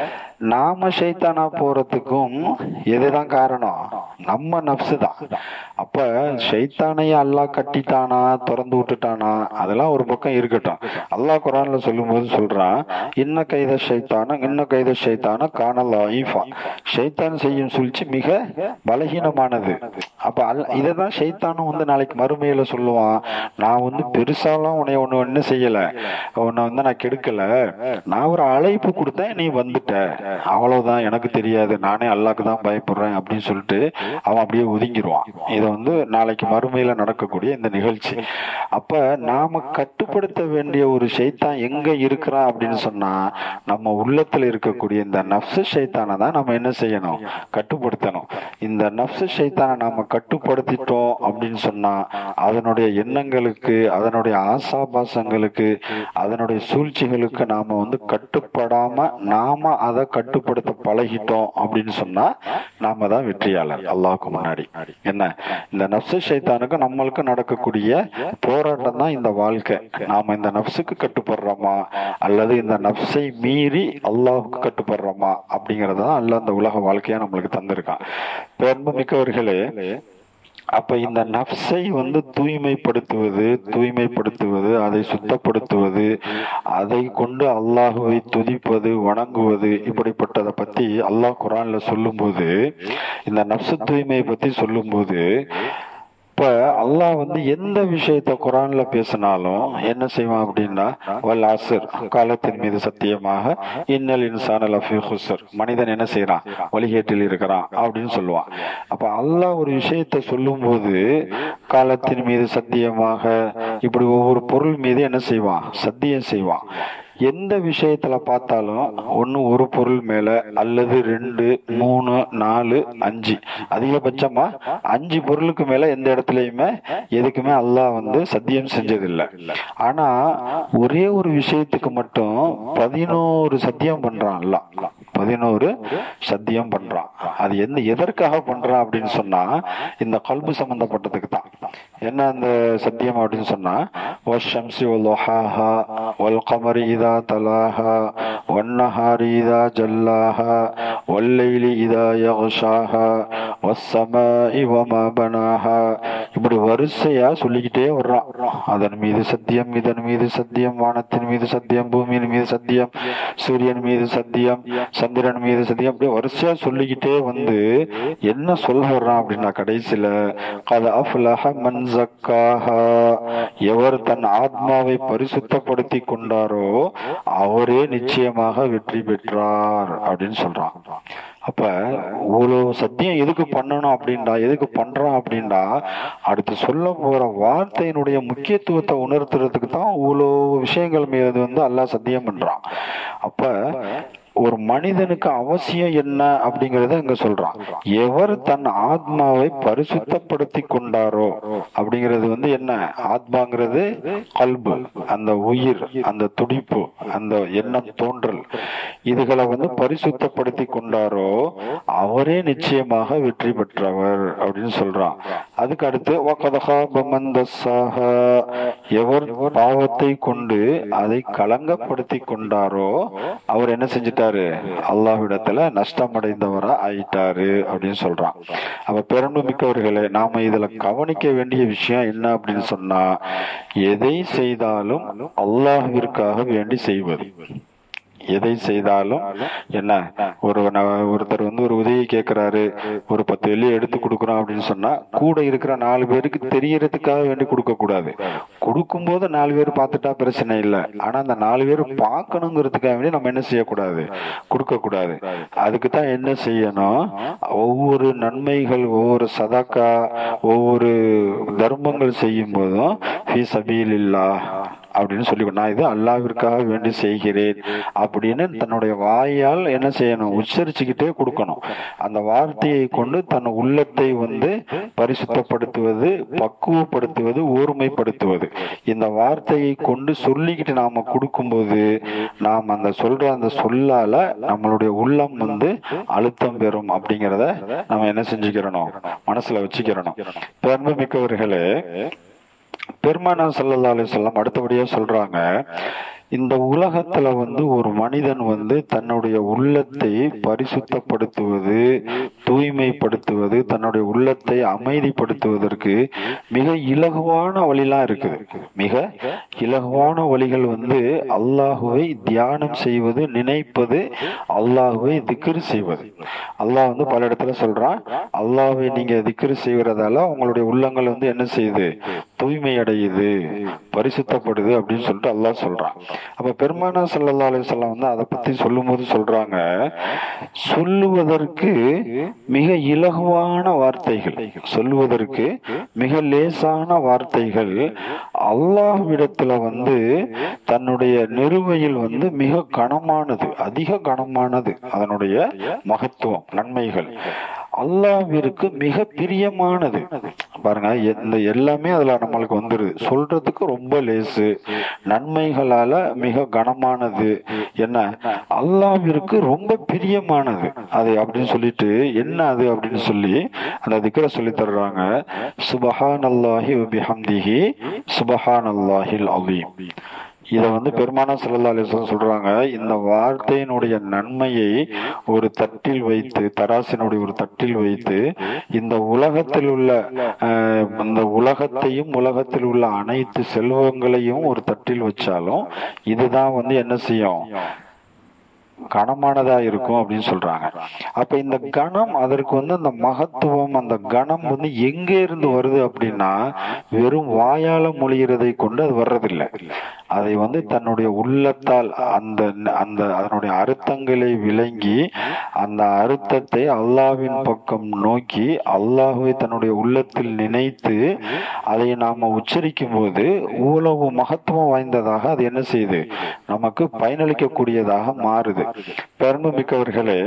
நாம ஷைத்தானா போறதுக்கும் எதுதான் காரணம் நம்ம நப்சு தான் அப்ப ஷைத்தானைய அல்லாஹ் கட்டிட்டானா திறந்து விட்டுட்டானா அதெல்லாம் ஒரு பக்கம் இருக்கட்டும் அல்லாஹ் குரான்ல சொல்லும்போது சொல்றான் இன்ன கைத ஷைத்தான இன்ன கைத ஷைத்தான காணல் ஐஃபா ஷைத்தான் செய்யும் சூழ்ச்சி மிக பலகீனமானது அப்ப அல்ல இததான் ஷைத்தானும் வந்து நாளைக்கு மறுமையில சொல்லுவான் நான் வந்து பெருசாலாம் உன்னை ஒண்ணு ஒண்ணு செய்யல உன்னை வந்து நான் கெடுக்கல நான் ஒரு அழைப்பு கொடுத்தேன் நீ வந்துட்ட அவ்வளவுதான் எனக்கு தெரியாது நானே அல்லாக்கு தான் பயப்படுறேன் அப்படின்னு சொல்லிட்டு அவன் அப்படியே ஒதுங்கிடுவான் இதை வந்து நாளைக்கு மறுமையில நடக்கக்கூடிய இந்த நிகழ்ச்சி அப்ப நாம கட்டுப்படுத்த வேண்டிய ஒரு ஷைத்தான் எங்க இருக்கிறான் அப்படின்னு சொன்னா நம்ம உள்ளத்துல இருக்கக்கூடிய இந்த நப்சு ஷைத்தானை தான் நம்ம என்ன செய்யணும் கட்டுப்படுத்தணும் இந்த நப்சு ஷைத்தானை நாம கட்டுப்படுத்திட்டோம் அப்படின்னு சொன்னா அதனுடைய எண்ணங்களுக்கு அதனுடைய ஆசாபாசங்களுக்கு அதனுடைய சூழ்ச்சிகளுக்கு நாம வந்து கட்டுப்படாம நாம அதை கட்டுப்படுத்த பழகிட்டோம் அப்படின்னு சொன்னா நாம தான் வெற்றியாளர் அல்லாஹ்க்கு முன்னாடி என்ன இந்த நப்சு ஷைத்தானுக்கு நம்மளுக்கு நடக்கக்கூடிய போராட்டம் தான் இந்த வாழ்க்கை நாம இந்த நப்சுக்கு கட்டுப்படுறோமா அல்லது இந்த நப்சை மீறி அல்லாஹுக்கு கட்டுப்படுறோமா அப்படிங்கறத அல்ல அந்த உலக வாழ்க்கையா நம்மளுக்கு தந்திருக்கான் பெரும்பு மிக்கவர்களே அப்ப இந்த நப்சை வந்து தூய்மைப்படுத்துவது தூய்மைப்படுத்துவது அதை சுத்தப்படுத்துவது அதை கொண்டு அல்லாஹுவை துதிப்பது வணங்குவது இப்படிப்பட்டதை பத்தி அல்லாஹ் குரான்ல சொல்லும்போது இந்த நப்சு தூய்மையை பத்தி சொல்லும்போது இப்ப அல்லாஹ் வந்து எந்த விஷயத்த குரான்ல பேசினாலும் என்ன செய்வான் அப்படின்னா வல் அசர் காலத்தின் மீது சத்தியமாக இன்னல் இன்சான் லஃபி ஹுசர் மனிதன் என்ன செய்யறான் வழிகேட்டில் இருக்கிறான் அப்படின்னு சொல்லுவான் அப்ப அல்லாஹ் ஒரு விஷயத்த சொல்லும்போது காலத்தின் மீது சத்தியமாக இப்படி ஒவ்வொரு பொருள் மீது என்ன செய்வான் சத்தியம் செய்வான் எந்த விஷயத்துல பார்த்தாலும் ஒண்ணு ஒரு பொருள் மேல அல்லது ரெண்டு மூணு நாலு அஞ்சு அதிகபட்சமா அஞ்சு பொருளுக்கு மேல எந்த இடத்துலயுமே எதுக்குமே அல்லாஹ் வந்து சத்தியம் செஞ்சதில்லை ஆனா ஒரே ஒரு விஷயத்துக்கு மட்டும் பதினோரு சத்தியம் பண்றான் அல்லாஹ் பதினோரு சத்தியம் பண்றான் அது எந்த எதற்காக பண்றான் அப்படின்னு சொன்னா இந்த கல்பு சம்பந்தப்பட்டதுக்கு தான் என்ன அந்த சத்தியம் அப்படின்னு சொன்னா வஷம்சி வல்ஹாஹா வல் கமரி இதா தலாஹா வன்னஹாரி இதா ஜல்லாஹா வல்லைலி இதா யக்ஷாஹா வஸ்ஸமாஇ வமா பனாஹா இப்படி வரிசையா சொல்லிக்கிட்டே வர்றான் அதன் மீது சத்தியம் இதன் மீது சத்தியம் வானத்தின் மீது சத்தியம் பூமியின் மீது சத்தியம் சூரியன் மீது சத்தியம் சந்திரன் மீது சத்தியம் அப்படியே வரிசையா சொல்லிக்கிட்டே வந்து என்ன சொல்ல வர்றான் அப்படின்னா கடைசியில கத அஃப்லஹ மன் ஜக்காஹா எவர் தன் ஆத்மாவை பரிசுத்தப்படுத்தி கொண்டாரோ அவரே நிச்சயமாக வெற்றி பெற்றார் அப்படின்னு சொல்றான் அப்ப இவ்வளோ சத்தியம் எதுக்கு பண்ணணும் அப்படின்டா எதுக்கு பண்றான் அப்படின்டா அடுத்து சொல்ல போற வார்த்தையினுடைய முக்கியத்துவத்தை உணர்த்துறதுக்கு தான் இவ்வளோ விஷயங்கள் மீது வந்து அல்லாஹ் சத்தியம் பண்றான் அப்ப ஒரு மனிதனுக்கு அவசியம் என்ன அப்படிங்கறத இங்க சொல்றான் எவர் தன் ஆத்மாவை பரிசுத்தப்படுத்தி கொண்டாரோ அப்படிங்கிறது வந்து என்ன ஆத்மாங்கிறது கல்பு அந்த உயிர் அந்த துடிப்பு அந்த எண்ணம் தோன்றல் இதுகளை வந்து பரிசுத்தப்படுத்தி கொண்டாரோ அவரே நிச்சயமாக வெற்றி பெற்றவர் அப்படின்னு சொல்றான் அதுக்கு அடுத்து எவர் பாவத்தை கொண்டு அதை களங்கப்படுத்தி கொண்டாரோ அவர் என்ன செஞ்சிட்டாரு அல்லாஹ்விடத்துல நஷ்டம் அடைந்தவரா ஆயிட்டாரு அப்படின்னு சொல்றான் அப்ப பெரும்பு மிக்கவர்களே நாம இதுல கவனிக்க வேண்டிய விஷயம் என்ன அப்படின்னு சொன்னா எதை செய்தாலும் அல்லாஹ்விற்காக வேண்டி செய்வது எதை செய்தாலும் என்ன ஒரு ந- ஒருத்தர் வந்து ஒரு உதவி கேட்கிறாரு ஒரு பத்து வெள்ளி எடுத்து கொடுக்குறோம் அப்படின்னு சொன்னா கூட இருக்கிற நாலு பேருக்கு தெரியறதுக்காக வேண்டி கொடுக்க கூடாது கொடுக்கும்போது நாலு பேர் பார்த்துட்டா பிரச்சனை இல்லை ஆனா அந்த நாலு பேர் பார்க்கணுங்கிறதுக்காக வேண்டி நம்ம என்ன செய்யக்கூடாது கொடுக்க கூடாது அதுக்கு தான் என்ன செய்யணும் ஒவ்வொரு நன்மைகள் ஒவ்வொரு சதக்கா ஒவ்வொரு தர்மங்கள் செய்யும் போதும் ஃபீ சபீலில்லா அப்படின்னு சொல்லி நான் இது அல்லாவிற்காக வேண்டி செய்கிறேன் அப்படின்னு தன்னுடைய வாயால் என்ன செய்யணும் உச்சரிச்சுக்கிட்டே கொடுக்கணும் அந்த வார்த்தையை கொண்டு தன் உள்ளத்தை வந்து பரிசுத்தப்படுத்துவது பக்குவப்படுத்துவது ஊர்மைப்படுத்துவது இந்த வார்த்தையை கொண்டு சொல்லிக்கிட்டு நாம கொடுக்கும்போது நாம் அந்த சொல்ற அந்த சொல்லால நம்மளுடைய உள்ளம் வந்து அழுத்தம் பெறும் அப்படிங்கிறத நம்ம என்ன செஞ்சுக்கிறணும் மனசுல வச்சுக்கிறணும் பெருமை மிக்கவர்களே பெருமானா சல்லல்லா அலிசல்லாம் அடுத்தபடியா சொல்றாங்க இந்த உலகத்துல வந்து ஒரு மனிதன் வந்து தன்னுடைய உள்ளத்தை பரிசுத்தப்படுத்துவது தூய்மைப்படுத்துவது தன்னுடைய உள்ளத்தை அமைதிப்படுத்துவதற்கு மிக இலகுவான வழிலாம் இருக்குது மிக இலகுவான வழிகள் வந்து அல்லாஹுவை தியானம் செய்வது நினைப்பது அல்லாஹுவை திக்ரு செய்வது அல்லாஹ் வந்து பல இடத்துல சொல்றான் அல்லாஹ்வை நீங்க திக்ரு செய்வதால உங்களுடைய உள்ளங்கள் வந்து என்ன செய்யுது தூய்மை அடையுது பரிசுத்தப்படுது அப்படின்னு சொல்லிட்டு அல்லாஹ் சொல்றான் அப்ப பெருமானா சல்லா அலிசல்லாம் வந்து அதை பத்தி சொல்லும்போது சொல்றாங்க சொல்லுவதற்கு மிக இலகுவான வார்த்தைகள் சொல்லுவதற்கு மிக லேசான வார்த்தைகள் அல்லாஹ்விடத்துல வந்து தன்னுடைய நிறுவையில் வந்து மிக கனமானது அதிக கனமானது அதனுடைய மகத்துவம் நன்மைகள் அல்லாஹ்விற்கு மிக பிரியமானது பாருங்க இந்த எல்லாமே அதுல நம்மளுக்கு வந்துருது சொல்றதுக்கு ரொம்ப லேசு நன்மைகளால மிக கனமானது என்ன அல்லாஹ்விற்கு ரொம்ப பிரியமானது அது அப்படின்னு சொல்லிட்டு என்ன அது அப்படின்னு சொல்லி அந்த திக்கரை சொல்லி தர்றாங்க சுபஹான் அல்லாஹி பிஹம்திஹி சுபஹான் அல்லாஹில் அலீம் இத வந்து பெருமானா சல்லா அலிஸ்லாம் சொல்றாங்க இந்த வார்த்தையினுடைய நன்மையை ஒரு தட்டில் வைத்து தராசினுடைய ஒரு தட்டில் வைத்து இந்த உலகத்தில் உள்ள அஹ், இந்த உலகத்தையும் உலகத்தில் உள்ள அனைத்து செல்வங்களையும் ஒரு தட்டில் வச்சாலும் இதுதான் வந்து என்ன செய்யும் கனமானதா இருக்கும் அப்படின்னு சொல்றாங்க அப்ப இந்த கணம் அதற்கு வந்து அந்த மகத்துவம் அந்த கணம் வந்து எங்க இருந்து வருது அப்படின்னா வெறும் வாயால மொழிகிறதை கொண்டு அது வர்றதில்லை அதை வந்து தன்னுடைய உள்ளத்தால் அந்த அந்த அதனுடைய அர்த்தங்களை விளங்கி அந்த அர்த்தத்தை அல்லாவின் பக்கம் நோக்கி அல்லாஹுவை தன்னுடைய உள்ளத்தில் நினைத்து அதை நாம உச்சரிக்கும் போது இவ்வளவு மகத்துவம் வாய்ந்ததாக அது என்ன செய்யுது நமக்கு பயனளிக்கக்கூடியதாக மாறுது பெருமை மிக்கவர்களே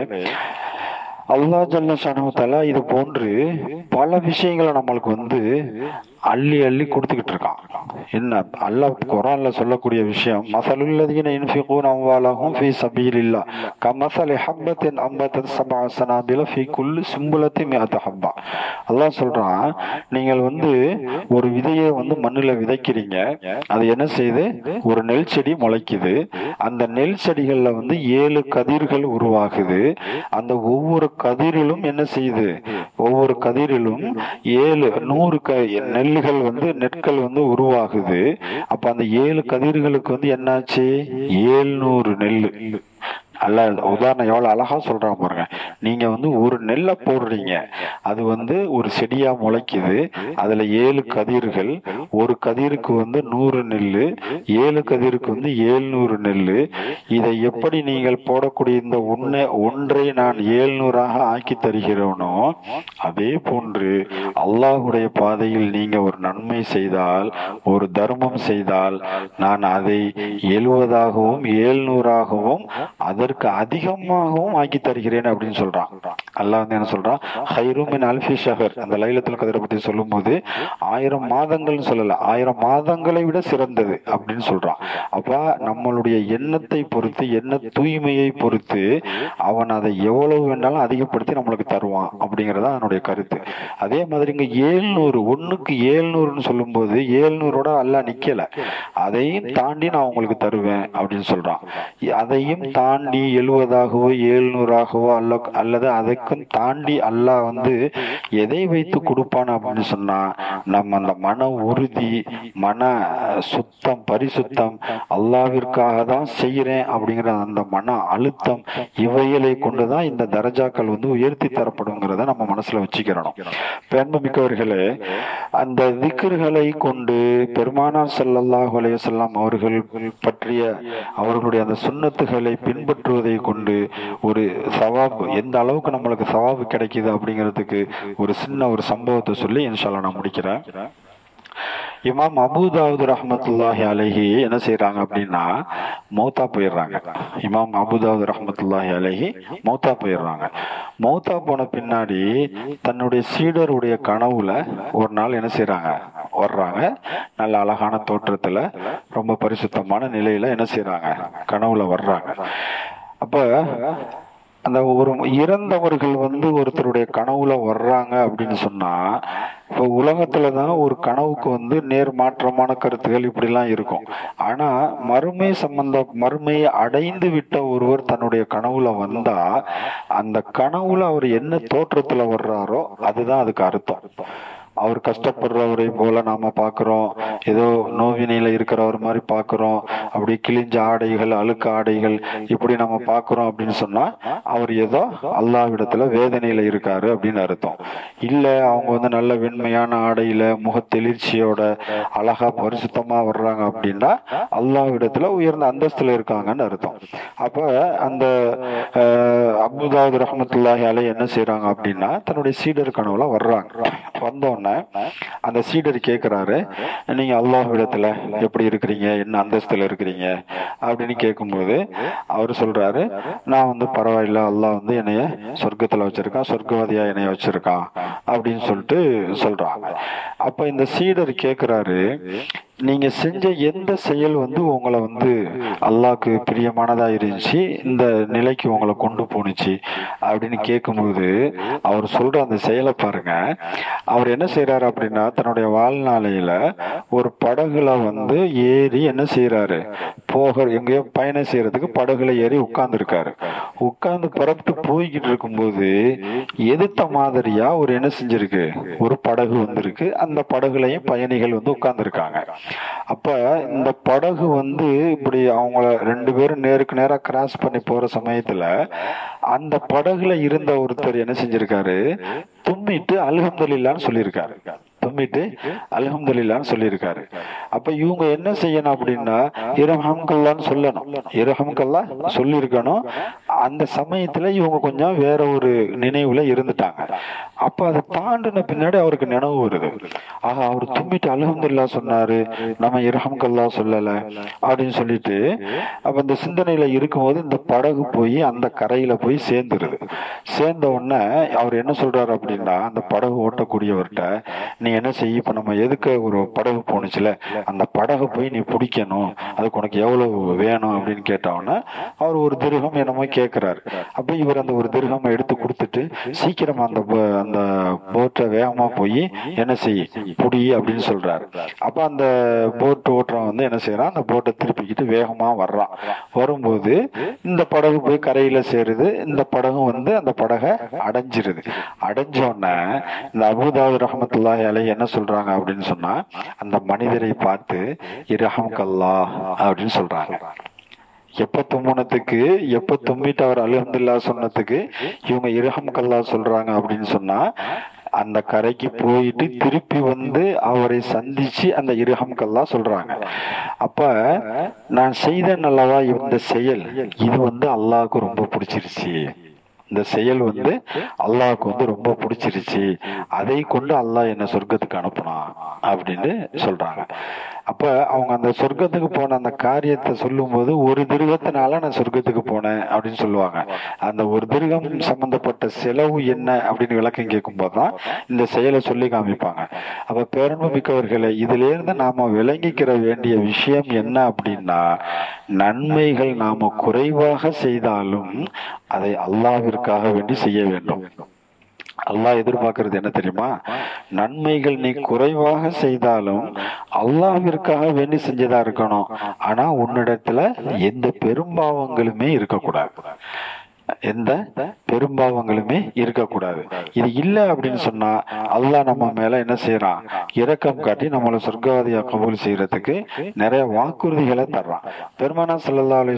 அல்லாஹ் ஜல்ல ஷானவத்தால இது போன்று பல விஷயங்களை நம்மளுக்கு வந்து அள்ளி அள்ளி கொடுத்துக்கிட்டு இருக்கான் என்ன அல்லாஹ் குரான்ல சொல்லக்கூடிய விஷயம் மசலுல்லதீன இன்ஃபிகூன் அம்வாலஹும் ஃபீ சபீலில்லா கமசலி ஹப்பத்தின் அம்பத்தன் சபா சனாபில ஃபீ குல்லு சும்புலத்தி மிஅத ஹப்பா அல்லாஹ் சொல்றான் நீங்கள் வந்து ஒரு விதையை வந்து மண்ணுல விதைக்கிறீங்க அது என்ன செய்யுது ஒரு நெல் செடி முளைக்குது அந்த நெல் செடிகள்ல வந்து ஏழு கதிர்கள் உருவாகுது அந்த ஒவ்வொரு கதிரிலும் என்ன செய்யுது ஒவ்வொரு கதிரிலும் ஏழு நூறு க நெல்லுகள் வந்து நெற்கள் வந்து உருவாகுது அப்ப அந்த ஏழு கதிர்களுக்கு வந்து என்னாச்சு ஏழ்நூறு நெல்லு அல்ல உதாரணம் எவ்வளவு அழகா சொல்றான் பாருங்க நீங்க வந்து ஒரு நெல்லை போடுறீங்க அது வந்து ஒரு செடியா முளைக்குது அதுல ஏழு கதிர்கள் ஒரு கதிருக்கு வந்து நூறு நெல்லு ஏழு கதிருக்கு வந்து ஏழ்நூறு நெல்லு இதை எப்படி நீங்கள் போடக்கூடிய இந்த ஒன்றை ஒன்றை நான் ஏழ்நூறாக ஆக்கி தருகிறேனோ அதே போன்று அல்லாஹுடைய பாதையில் நீங்க ஒரு நன்மை செய்தால் ஒரு தர்மம் செய்தால் நான் அதை எழுவதாகவும் ஏழ்நூறாகவும் அதற்கு அதிகமாகவும் ஆக்கி தருகிறேன் அப்படின்னு சொல்றான் அல்லாஹ் வந்து என்ன சொல்றான் ஹைரூமின் அல்ஃபி ஷஹர் அந்த லைலத்துல கதிரை பத்தி சொல்லும்போது ஆயிரம் மாதங்கள்னு சொல்லல ஆயிரம் மாதங்களை விட சிறந்தது அப்படின்னு சொல்றான் அப்ப நம்மளுடைய எண்ணத்தை பொறுத்து எண்ண தூய்மையை பொறுத்து அவன் அதை எவ்வளவு வேண்டாலும் அதிகப்படுத்தி நம்மளுக்கு தருவான் அப்படிங்கறத அதனுடைய கருத்து அதே மாதிரி இங்க ஏழ்நூறு ஒண்ணுக்கு ஏழ்நூறுன்னு சொல்லும்போது ஏழ்நூறோட அல்லாஹ் நிக்கல அதையும் தாண்டி நான் உங்களுக்கு தருவேன் அப்படின்னு சொல்றான் அதையும் தாண்டி எழுவதாகவோ ஏழ்நூறாகவோ அல்ல அல்லது அதற்கும் தாண்டி அல்லாஹ் வந்து எதை வைத்து கொடுப்பான் அப்படின்னு சொன்னா நம்ம அந்த மன உறுதி மன சுத்தம் பரிசுத்தம் அல்லாவிற்காக தான் செய்யறேன் அப்படிங்கிற அந்த மன அழுத்தம் இவைகளை கொண்டுதான் இந்த தரஜாக்கள் வந்து உயர்த்தி தரப்படுங்கிறத நம்ம மனசுல வச்சுக்கிறோம் பெண்பமிக்கவர்களே அந்த திக்கர்களை கொண்டு பெருமானார் ஸல்லல்லாஹு அலைஹி வஸல்லம் அவர்கள் பற்றிய அவர்களுடைய அந்த சுன்னத்துகளை பின்பற்றுவதை கொண்டு ஒரு சவாபு எந்த அளவுக்கு நம்மளுக்கு சவாபு கிடைக்குது அப்படிங்கிறதுக்கு ஒரு சின்ன ஒரு சம்பவத்தை சொல்லி இன்ஷால்லா நான் முடிக்கிறேன் இமாம் அபுதாவுத் ரஹமத்துல்லாஹி அலைஹி என்ன செய்றாங்க அப்படின்னா மௌத்தா போயிடுறாங்க இமாம் அபுதாவுத் ரஹமத்துல்லாஹி அலைஹி மௌத்தா போயிடுறாங்க மௌத்தா போன பின்னாடி தன்னுடைய சீடருடைய கனவுல ஒரு நாள் என்ன செய்றாங்க வர்றாங்க நல்ல அழகான தோற்றத்துல ரொம்ப பரிசுத்தமான நிலையில என்ன செய்றாங்க கனவுல வர்றாங்க அப்ப அந்த ஒரு இறந்தவர்கள் வந்து ஒருத்தருடைய கனவுல வர்றாங்க அப்படின்னு சொன்னா இப்போ உலகத்துல தான் ஒரு கனவுக்கு வந்து நேர் மாற்றமான கருத்துகள் இப்படிலாம் இருக்கும் ஆனா மறுமை சம்பந்த மறுமையை அடைந்து விட்ட ஒருவர் தன்னுடைய கனவுல வந்தா அந்த கனவுல அவர் என்ன தோற்றத்துல வர்றாரோ அதுதான் அதுக்கு அர்த்தம் அவர் கஷ்டப்படுறவரை போல நாம பாக்குறோம் ஏதோ நோவினையில இருக்கிறவர் மாதிரி பாக்குறோம் அப்படி கிழிஞ்ச ஆடைகள் அழுக்கு ஆடைகள் இப்படி நம்ம பாக்குறோம் அப்படின்னு சொன்னா அவர் ஏதோ அல்லாவிடத்துல வேதனையில இருக்காரு அப்படின்னு அர்த்தம் இல்ல அவங்க வந்து நல்ல வெண்மையான ஆடையில முகத்தெளிர்ச்சியோட அழகா பரிசுத்தமா வர்றாங்க அப்படின்னா அல்லாவிடத்துல உயர்ந்த அந்தஸ்துல இருக்காங்கன்னு அர்த்தம் அப்ப அந்த அபுதாவுத் ரஹமத்துல்லாஹி அலை என்ன செய்யறாங்க அப்படின்னா தன்னுடைய சீடர் கனவுல வர்றாங்க வந்தோடனே அந்த சீடர் கேட்கிறாரு நீங்க அல்லாஹ்விடத்துல எப்படி இருக்கிறீங்க என்ன அந்தஸ்துல இருக்கிறீங்க அப்படின்னு கேட்கும்போது அவர் சொல்றாரு நான் வந்து பரவாயில்ல அல்லாஹ் வந்து என்னைய சொர்க்கத்துல வச்சிருக்கான் சொர்க்கவாதியா என்னைய வச்சிருக்கான் அப்படின்னு சொல்லிட்டு சொல்றாங்க அப்ப இந்த சீடர் கேட்கிறாரு நீங்க செஞ்ச எந்த செயல் வந்து உங்களை வந்து அல்லாஹ்க்கு பிரியமானதா இருந்துச்சு இந்த நிலைக்கு உங்களை கொண்டு போணுச்சு அப்படின்னு கேட்கும்போது அவர் சொல்ற அந்த செயலை பாருங்க அவர் என்ன செய்யறாரு அப்படின்னா தன்னுடைய வாழ்நாளையில ஒரு படகுல வந்து ஏறி என்ன செய்யறாரு போக எங்கேயோ பயணம் செய்யறதுக்கு படகுல ஏறி உட்கார்ந்து இருக்காரு உட்கார்ந்து புறப்பட்டு போய்கிட்டு இருக்கும்போது எதிர்த்த மாதிரியா ஒரு என்ன செஞ்சிருக்கு ஒரு படகு வந்திருக்கு அந்த படகுலையும் பயணிகள் வந்து உட்கார்ந்து இருக்காங்க அப்ப இந்த படகு வந்து இப்படி அவங்கள ரெண்டு பேரும் நேருக்கு நேரா கிராஸ் பண்ணி போற சமயத்துல அந்த படகுல இருந்த ஒருத்தர் என்ன செஞ்சிருக்காரு தும்மிட்டு அல்ஹம்துலில்லான்னு சொல்லியிருக்காரு தும்மிட்டு அல்ஹம்துலில்லான்னு சொல்லியிருக்காரு அப்ப இவங்க என்ன செய்யணும் அப்படின்னா இரஹம்கல்லான்னு சொல்லணும் இரஹம்கல்லா சொல்லியிருக்கணும் அந்த சமயத்துல இவங்க கொஞ்சம் வேற ஒரு நினைவுல இருந்துட்டாங்க அப்ப அதை தாண்டின பின்னாடி அவருக்கு நினைவு வருது ஆஹா அவர் தும்மிட்டு அல்ஹம்துல்லா சொன்னாரு நம்ம இரஹம்கல்லா சொல்லல அப்படின்னு சொல்லிட்டு அப்ப இந்த சிந்தனையில இருக்கும்போது இந்த படகு போய் அந்த கரையில போய் சேர்ந்துருது சேர்ந்த உடனே அவர் என்ன சொல்றாரு அப்படின்னா அந்த படகு ஓட்டக்கூடியவர்கிட்ட நீ என்ன செய்ய இப்ப நம்ம எதுக்கு ஒரு படகு போனுச்சுல அந்த படகை போய் நீ பிடிக்கணும் அதுக்கு உனக்கு எவ்வளவு வேணும் அப்படின்னு கேட்டவொடனே அவர் ஒரு திருகம் என்னமோ கேட்கிறாரு அப்ப இவர் அந்த ஒரு திருகம் எடுத்து கொடுத்துட்டு சீக்கிரமா அந்த போ- அந்த போட்டை வேகமா போய் என்ன செய் புடி அப்படின்னு சொல்றாரு அப்ப அந்த போட் ஓட்டுறவன் வந்து என்ன செய்யறான் அந்த போட்டை திருப்பிக்கிட்டு வேகமா வர்றான் வரும்போது இந்த படகு போய் கரையில சேருது இந்த படகு வந்து அந்த படகை அடைஞ்சிருது அடைஞ்ச உடனே இந்த அபுதாபு ரஹமத்துல்லாஹி அலை என்ன சொல்றாங்க அப்படின்னு சொன்னா அந்த மனிதரை பார்த்து இரஹம் கல்லா அப்படின்னு சொல்றாங்க எப்ப தும்முனத்துக்கு எப்ப தும்மிட்டு அவர் அல்ஹம்துல்லா சொன்னதுக்கு இவங்க இரஹம் கல்லா சொல்றாங்க அப்படின்னு சொன்னா அந்த கரைக்கு போயிட்டு திருப்பி வந்து அவரை சந்திச்சு அந்த இரஹம் கல்லா சொல்றாங்க அப்ப நான் செய்த நல்லவா இந்த செயல் இது வந்து அல்லாஹ்வுக்கு ரொம்ப பிடிச்சிருச்சு இந்த செயல் வந்து அல்லாஹ்வுக்கு வந்து ரொம்ப பிடிச்சிருச்சு அதை கொண்டு அல்லாஹ் என்ன சொர்க்கத்துக்கு அனுப்புனான் அப்படின்னு சொல்றாங்க அப்ப அவங்க அந்த சொர்க்கத்துக்கு போன அந்த காரியத்தை சொல்லும்போது ஒரு திருகத்தினால நான் சொர்க்கத்துக்கு போனேன் அப்படின்னு சொல்லுவாங்க அந்த ஒரு திருகம் சம்பந்தப்பட்ட செலவு என்ன அப்படின்னு விளக்கம் கேட்கும்போது தான் இந்த செயலை சொல்லி காமிப்பாங்க அப்ப பேரன்பு மிக்கவர்களை இதுல இருந்து நாம விளங்கிக்கிற வேண்டிய விஷயம் என்ன அப்படின்னா நன்மைகள் நாம குறைவாக செய்தாலும் அதை அல்லாஹ்விற்காக வேண்டி செய்ய வேண்டும் அல்லாஹ் எதிர்பார்க்கறது என்ன தெரியுமா நன்மைகள் நீ குறைவாக செய்தாலும் அல்லாஹ்விற்காக வேண்டி செஞ்சதா இருக்கணும் ஆனா உன்னிடத்துல எந்த பெரும்பாவங்களுமே இருக்கக்கூடாது எந்த பெரும்பாவங்களுமே இருக்கக்கூடாது இது இல்ல அப்படின்னு சொன்னா அல்லாஹ் நம்ம மேல என்ன செய்யறான் இரக்கம் காட்டி நம்மளை சொர்க்கவாதியா கபூல் செய்யறதுக்கு நிறைய வாக்குறுதிகளை தர்றான் பெருமானா ஸல்லல்லாஹு அலைஹி